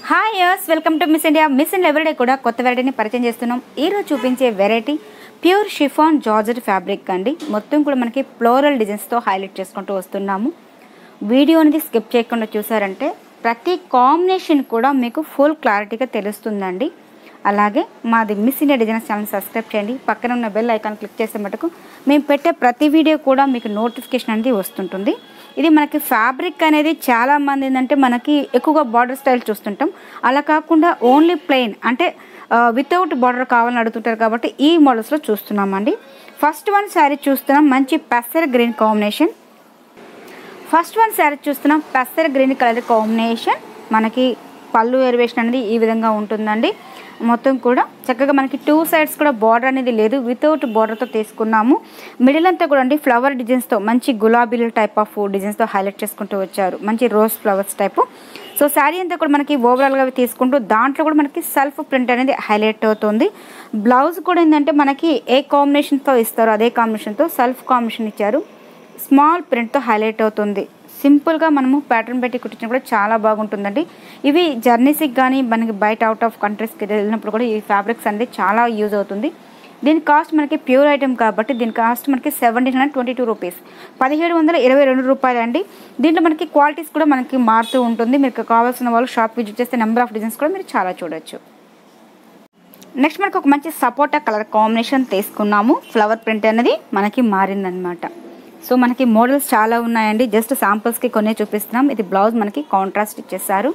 hi యర్స్ welcome to Miss India Miss India everyday కూడా కొత్త వెరైటీని పరిచయం చేస్తున్నాం ఈరోజు చూపించే variety pure chiffon georgette fabric అండి మొత్తం కూడా మనకి ఫ్లోరల్ డిజైన్స్తో హైలైట్ చేసుకుంటూ వస్తున్నాము వీడియో అనేది స్కిప్ చేయకుండా చూసారంటే ప్రతి కాంబినేషన్ కూడా మీకు ఫుల్ క్లారిటీగా తెలుస్తుందండి అలాగే మాది Miss India designs channel subscribe చేయండి పక్కన ఉన్న బెల్ ఐకాన్ క్లిక్ చేసే మటుకు మేము పెట్టే ప్రతి వీడియో కూడా మీకు నోటిఫికేషన్ అనేది వస్తుంటుంది ఇది మనకి ఫ్యాబ్రిక్ అనేది చాలా మంది ఏంటంటే మనకి ఎక్కువగా బార్డర్ స్టైల్ చూస్తుంటాం అలా కాకుండా ఓన్లీ ప్లెయిన్ అంటే వితౌట్ బార్డర్ కావాలని అడుగుతుంటారు కాబట్టి ఈ మోడల్స్లో చూస్తున్నామండి ఫస్ట్ వన్ శారీ చూస్తున్నాం మంచి పెసర్ green combination first one sari చూస్తున్నాం పెసర్ గ్రీన్ కలర్ కాంబినేషన్ మనకి పళ్ళు ఎరివేషన్ అనేది ఈ విధంగా ఉంటుందండి మొత్తం కూడా చక్కగా మనకి టూ సైడ్స్ కూడా బార్డర్ అనేది లేదు వితౌట్ బార్డర్తో తీసుకున్నాము మిడిల్ అంతా కూడా అండి ఫ్లవర్ డిజైన్స్తో మంచి గులాబీల టైప్ ఆఫ్ డిజైన్స్తో హైలైట్ చేసుకుంటూ వచ్చారు మంచి rose flowers type so sari అంతా కూడా మనకి ఓవరాల్గా తీసుకుంటూ దాంట్లో కూడా మనకి సెల్ఫ్ ప్రింట్ అనేది హైలైట్ అవుతుంది బ్లౌజ్ కూడా ఏంటంటే మనకి ఏ కాంబినేషన్తో ఇస్తారో అదే కాంబినేషన్తో సెల్ఫ్ కాంబినేషన్ ఇచ్చారు స్మాల్ ప్రింట్తో హైలైట్ అవుతుంది సింపుల్గా మనము ప్యాటర్న్ పెట్టి కుట్టించిన కూడా చాలా బాగుంటుందండి ఇవి జర్నీస్కి కానీ మనకి బయట అవుట్ ఆఫ్ కంట్రీస్కి వెళ్ళినప్పుడు కూడా ఈ ఫ్యాబ్రిక్స్ అనేది చాలా యూజ్ అవుతుంది దీని కాస్ట్ మనకి ప్యూర్ ఐటమ్ కాబట్టి దీని కాస్ట్ మనకి seventeen hundred twenty two rupees పదిహేడు వందల ఇరవై రెండు రూపాయలు అండి దీంట్లో మనకి క్వాలిటీస్ కూడా మనకి మారుతూ ఉంటుంది మీకు కావాల్సిన వాళ్ళు షాప్ విజిట్ చేస్తే నెంబర్ ఆఫ్ డిజైన్స్ కూడా మీరు చాలా చూడొచ్చు నెక్స్ట్ మనకు ఒక మంచి సపోటా కలర్ కాంబినేషన్ తీసుకున్నాము ఫ్లవర్ ప్రింట్ అనేది మనకి మారిందనమాట సో మనకి మోడల్స్ చాలా ఉన్నాయండి జస్ట్ శాంపుల్స్కి కొన్ని చూపిస్తున్నాం ఇది బ్లౌజ్ మనకి కాంట్రాస్ట్ ఇచ్చేసారు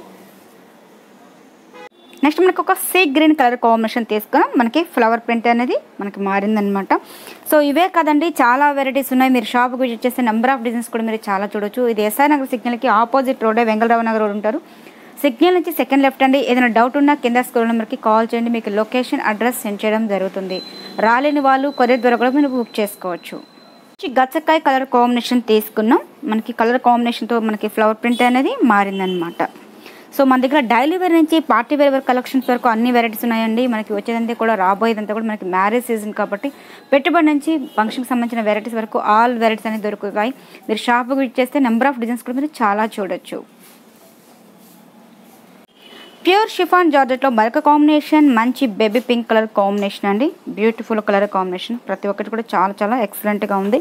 నెక్స్ట్ మనకి ఒక సీ గ్రీన్ కలర్ కాంబినేషన్ తీసుకున్నాం మనకి ఫ్లవర్ ప్రింట్ అనేది మనకి మారిందనమాట సో ఇవే కదండి చాలా వెరైటీస్ ఉన్నాయి మీరు షాప్కి విజిట్ చేస్తే నెంబర్ ఆఫ్ డిజైన్స్ కూడా మీరు చాలా చూడొచ్చు ఇది ఎస్ఆర్ నగర్ సిగ్నల్కి ఆపోజిట్ రోడే వెంగళరావు నగర్ రోడ్ ఉంటారు సిగ్నల్ నుంచి సెకండ్ లెఫ్ట్ అండి ఏదైనా డౌట్ ఉన్నా కింద స్కూల్ నెంబర్కి కాల్ చేయండి మీకు లొకేషన్ అడ్రస్ సెండ్ చేయడం జరుగుతుంది రాలేని వాళ్ళు కొరియర్ ద్వారా కూడా మీరు బుక్ చేసుకోవచ్చు గచ్చకాయ కలర్ కాంబినేషన్ తీసుకున్నాం మనకి కలర్ కాంబినేషన్తో మనకి ఫ్లవర్ ప్రింట్ అనేది మారిందనమాట సో మన దగ్గర డైలీ వేర్ నుంచి పార్టీ వేర్ వేర్ కలెక్షన్స్ వరకు అన్ని వెరైటీస్ ఉన్నాయండి మనకి వచ్చేదంతా కూడా రాబోయేదంతా కూడా మనకి మ్యారేజ్ సీజన్ కాబట్టి పెట్టుబడి నుంచి ఫంక్షన్కి సంబంధించిన వెరైటీస్ వరకు ఆల్ వెరైటీస్ అనేవి దొరుకుతాయి మీరు షాప్కి ఇచ్చేస్తే నెంబర్ ఆఫ్ డిజైన్స్ కూడా మీరు చాలా చూడొచ్చు ప్యూర్ షిఫాన్ జార్జెట్లో మరొక కాంబినేషన్ మంచి బేబీ పింక్ కలర్ కాంబినేషన్ అండి బ్యూటిఫుల్ కలర్ కాంబినేషన్ ప్రతి ఒక్కటి కూడా చాలా చాలా ఎక్సలెంట్గా ఉంది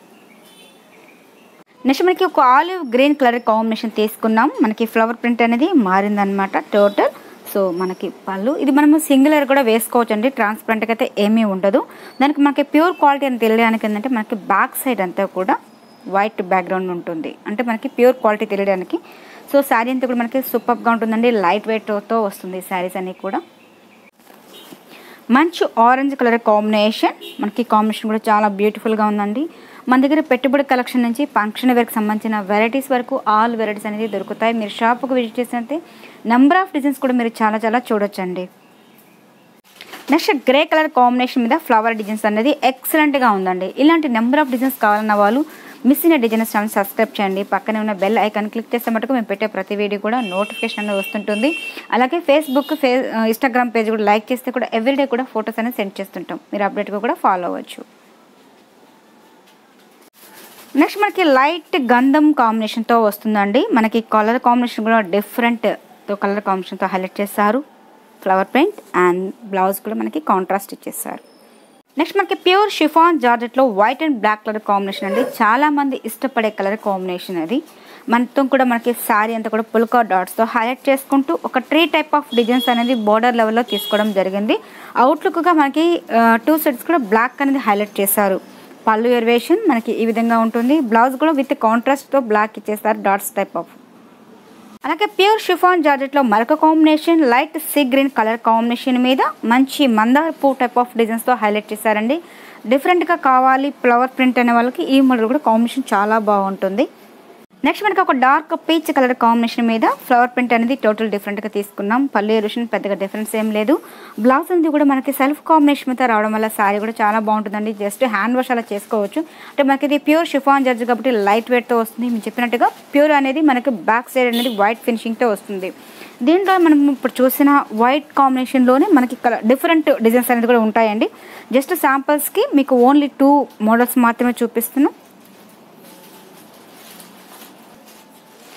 నెక్స్ట్ మనకి ఒక ఆలివ్ గ్రీన్ కలర్ కాంబినేషన్ తీసుకున్నాం మనకి ఫ్లవర్ ప్రింట్ అనేది మారిందనమాట టోటల్ సో మనకి పళ్ళు ఇది మనము సింగులర్ కూడా వేసుకోవచ్చు అండి ట్రాన్స్పరెంట్గా అయితే ఏమీ ఉండదు దానికి మనకి ప్యూర్ క్వాలిటీ అని తెలియడానికి ఏంటంటే మనకి బ్యాక్ సైడ్ అంతా కూడా వైట్ బ్యాక్గ్రౌండ్ ఉంటుంది అంటే మనకి ప్యూర్ క్వాలిటీ తెలియడానికి సో శారీ అంతా కూడా మనకి సూపర్గా ఉంటుందండి లైట్ వెయిట్తో వస్తుంది శారీస్ అన్నీ కూడా మంచి ఆరెంజ్ కలర్ కాంబినేషన్ మనకి కాంబినేషన్ కూడా చాలా బ్యూటిఫుల్గా ఉందండి మన దగ్గర పెట్టుబడి కలెక్షన్ నుంచి ఫంక్షన్ వేర్కి సంబంధించిన వెరైటీస్ వరకు ఆల్ వెరైటీస్ అనేది దొరుకుతాయి మీరు షాప్కి విజిట్ చేసినట్టే నెంబర్ ఆఫ్ డిజైన్స్ కూడా మీరు చాలా చాలా చూడొచ్చండి నెక్స్ట్ గ్రే కలర్ కాంబినేషన్ మీద ఫ్లవర్ డిజైన్స్ అనేది ఎక్సలెంట్గా ఉందండి ఇలాంటి నెంబర్ ఆఫ్ డిజైన్స్ కావాలన్న వాళ్ళు మిస్ అయిన డిజైన్స్ ఛానల్ సబ్స్క్రైబ్ చేయండి పక్కనే ఉన్న బెల్ ఐకాన్ క్లిక్ చేస్తే మటుకు మేము పెట్టే ప్రతి వీడియో కూడా నోటిఫికేషన్ అనేది వస్తుంటుంది అలాగే ఫేస్బుక్ ఫే ఇన్స్టాగ్రామ్ పేజ్ కూడా లైక్ చేస్తే కూడా ఎవ్రీడే కూడా ఫొటోస్ అనేది సెండ్ చేస్తుంటాం మీరు అప్డేట్గా కూడా ఫాలో అవ్వచ్చు నెక్స్ట్ మనకి లైట్ గంధం కాంబినేషన్తో వస్తుందండి మనకి కలర్ కాంబినేషన్ కూడా డిఫరెంట్తో కలర్ కాంబినేషన్తో హైలైట్ చేస్తారు ఫ్లవర్ ప్రింట్ అండ్ బ్లౌజ్ కూడా మనకి కాంట్రాస్ట్ ఇచ్చేస్తారు నెక్స్ట్ మనకి ప్యూర్ షిఫాన్ జార్జెట్లో white and black colour combination అండి చాలా మంది ఇష్టపడే కలర్ కాంబినేషన్ అది మనతో కూడా మనకి శారీ అంతా కూడా పుల్కా డాట్స్తో హైలైట్ చేసుకుంటూ ఒక ట్రీ టైప్ ఆఫ్ డిజైన్స్ అనేది బోర్డర్ లెవెల్లో తీసుకోవడం జరిగింది అవుట్లుక్గా మనకి టూ సెట్స్ కూడా బ్లాక్ అనేది హైలైట్ చేశారు పళ్ళు ఎరివేషన్ మనకి ఈ విధంగా ఉంటుంది బ్లౌజ్ కూడా విత్ కాంట్రాస్ట్తో బ్లాక్ ఇచ్చేస్తారు డాట్స్ టైప్ ఆఫ్ అలాగే ప్యూర్ షిఫాన్ జార్జెట్లో మరొక combination light sea green colour combination మీద మంచి మందార్ పూ టైప్ ఆఫ్ డిజైన్స్తో హైలైట్ చేశారండి డిఫరెంట్గా కావాలి ఫ్లవర్ ప్రింట్ అనే వాళ్ళకి ఈ మోడల్ కూడా కాంబినేషన్ చాలా బాగుంటుంది నెక్స్ట్ మనకి ఒక డార్క్ పీచ్ కలర్ కాంబినేషన్ మీద ఫ్లవర్ ప్రింట్ అనేది టోటల్ డిఫరెంట్గా తీసుకున్నాం పళ్ళు ఎరుషన్ పెద్దగా డిఫరెన్స్ ఏం లేదు బ్లౌజ్ అనేది కూడా మనకి సెల్ఫ్ కాంబినేషన్ మీద రావడం వల్ల శారీ కూడా చాలా బాగుంటుందండి జస్ట్ హ్యాండ్ వాష్ అలా చేసుకోవచ్చు అంటే మనకి ఇది ప్యూర్ షిఫాన్ జర్జ్ కాబట్టి లైట్ వెయిట్తో వస్తుంది మీరు చెప్పినట్టుగా ప్యూర్ అనేది మనకి బ్యాక్ సైడ్ అనేది వైట్ ఫినిషింగ్తో వస్తుంది దీంట్లో మనం ఇప్పుడు చూసిన వైట్ కాంబినేషన్లోనే మనకి కలర్ డిఫరెంట్ డిజైన్స్ అనేది కూడా ఉంటాయండి జస్ట్ శాంపుల్స్కి మీకు ఓన్లీ టూ మోడల్స్ మాత్రమే చూపిస్తున్నాం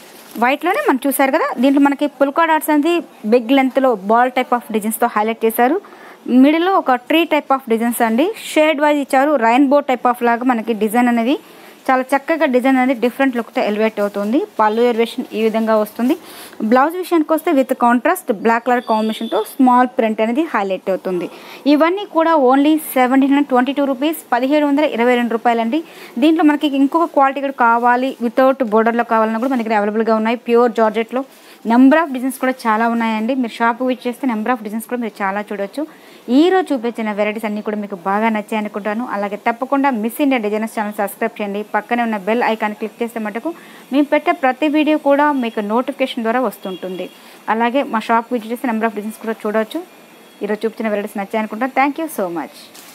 వైట్లోనే మనం చూసారు కదా దీంట్లో మనకి పుల్కా డాట్స్ అనేది బిగ్ లెంత్లో బాల్ టైప్ ఆఫ్ డిజైన్స్తో హైలైట్ చేశారు మిడిల్లో ఒక ట్రీ టైప్ ఆఫ్ డిజైన్స్ అండి షేడ్ వైజ్ ఇచ్చారు రైన్బో టైప్ ఆఫ్ లాగా మనకి డిజైన్ అనేది చాలా చక్కగా డిజైన్ అనేది డిఫరెంట్ లుక్తో ఎలివేట్ అవుతుంది పళ్ళు ఎలివేషన్ ఈ విధంగా వస్తుంది బ్లౌజ్ విషయానికి వస్తే విత్ కాంట్రాస్ట్ బ్లాక్ కలర్ కాంబినేషన్తో స్మాల్ ప్రింట్ అనేది హైలైట్ అవుతుంది ఇవన్నీ కూడా only seventeen hundred twenty two rupees పదిహేడు వందల ఇరవై రెండు రూపాయలండి దీంట్లో మనకి ఇంకొక క్వాలిటీ కూడా కావాలి వితౌట్ బోర్డర్లో కావాలన్నా కూడా మన దగ్గర అవైలబుల్గా ఉన్నాయి ప్యూర్ జార్జెట్లో నెంబర్ ఆఫ్ డిజైన్స్ కూడా చాలా ఉన్నాయండి మీరు షాప్ విజిట్ చేస్తే నెంబర్ ఆఫ్ డిజైన్స్ కూడా మీరు చాలా చూడొచ్చు ఈ రోజు చూపించిన వెరైటీస్ అన్నీ కూడా మీకు బాగా నచ్చాయి అనుకుంటాను అలాగే తప్పకుండా Miss India designers channel subscribe చేయండి పక్కనే ఉన్న బెల్ ఐకాన్ క్లిక్ చేస్తే మటుకు మేము పెట్టే ప్రతి వీడియో కూడా మీకు నోటిఫికేషన్ ద్వారా వస్తుంటుంది అలాగే మా షాప్ విజిట్ చేస్తే నెంబర్ ఆఫ్ డిజైన్స్ కూడా చూడవచ్చు ఈరోజు చూపించిన వెరైటీస్ నచ్చాయి అనుకుంటాను థ్యాంక్ యూ సో మచ్